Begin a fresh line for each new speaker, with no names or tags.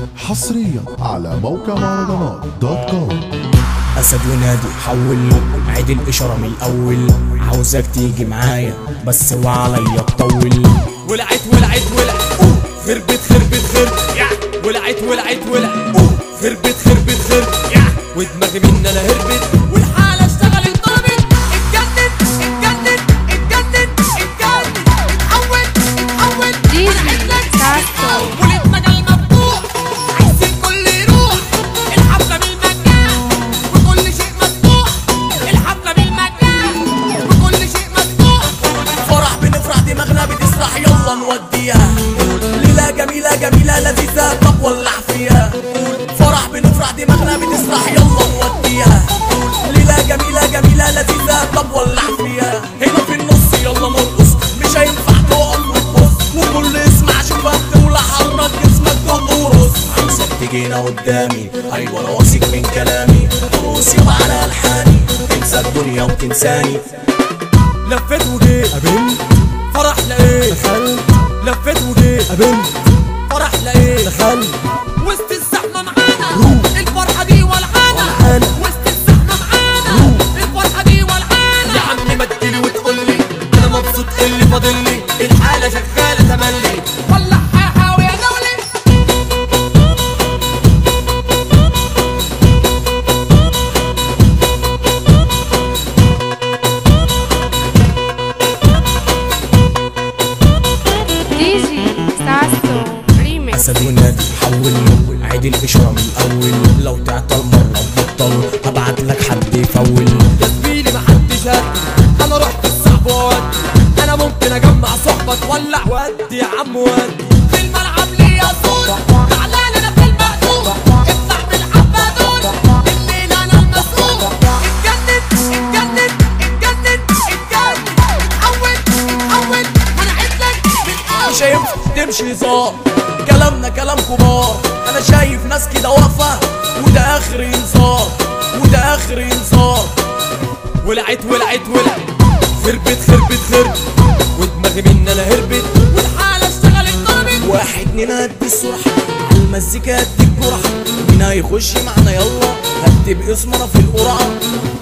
حصريا على موقع مهرجانات دوت كوم
اسد ونادي حول عيد الاشاره من الاول عاوزك تيجي معايا بس وعليا تطول
ولعت ولعت ولعت خربت خربت خرب يا ولعت ولعت ولعت خربت خربت خرب يا ودماغي من انا هربت والحالة اشتغلت ضربت اتجنن اتجنن اتجنن اتجنن اتحول اتحول
دي
أنا عدلك
ساسو.
والمجال مفتوح عايز الكل يروح الحفلة بالمجان وكل شيء مفتوح الحفلة بالمجان وكل شيء مفتوح
فرح بنفرح دماغنا بتسرح يلا نوديها ليلة جميلة جميلة لذيذة طب ولع فيها فرح بنفرح دماغنا بتسرح يلا نوديها ليلة جميلة جميلة لذيذة طب ولع فيها هنا في النص يلا نرقص مش هينفع تقف وتبص وكل اسمع شوفها بتولع حرك جسمك تقرص عايزك تجينا قدامي ايوه انا واثق من كلامي ترقص يبقى على الحاني تنسى الدنيا وتنساني
لفيت وجيت قابلت فرح لقيت دخلت لفيت وجيت قابلت فرح لقيت دخلت وسط الزحمه معانا الفرحه دي ولعانه وسط الزحمه معانا الفرحه دي ولعانه يا عم ما تجيلي وتقول لي انا مبسوط اللي فاضل لي الحاله شغاله تملي ولع حاحه يا دولي
دي جي ساسو ريميكس
اسد ونادي حول عيد الاشاره من الاول لو تعطل مره تبطل هبعت لك حد يفول
يا زميلي محدش هدي انا رحت الصعب وادي انا ممكن اجمع صحبة تولع ودي يا عم ودي في الملعب ليا صوت تعالى انا في المقدور اطلع بالحبة دول الليلة انا المسؤول اتجنن اتجنن اتجنن اتجنن اتحول اتحول انا عدلك من اول
مش هينفع تمشي هزار كلامنا كلام كبار انا شايف ناس كده واقفه وده اخر انذار وده اخر انذار
ولعت ولعت ولعت خربت خربت خربت ودماغي من انا هربت والحالة اشتغلت ضربت
واحد اتنين هدي السرعه على المزيكا هدي الجرعه مين هيخش معنا يلا هكتب اسمنا في القرعه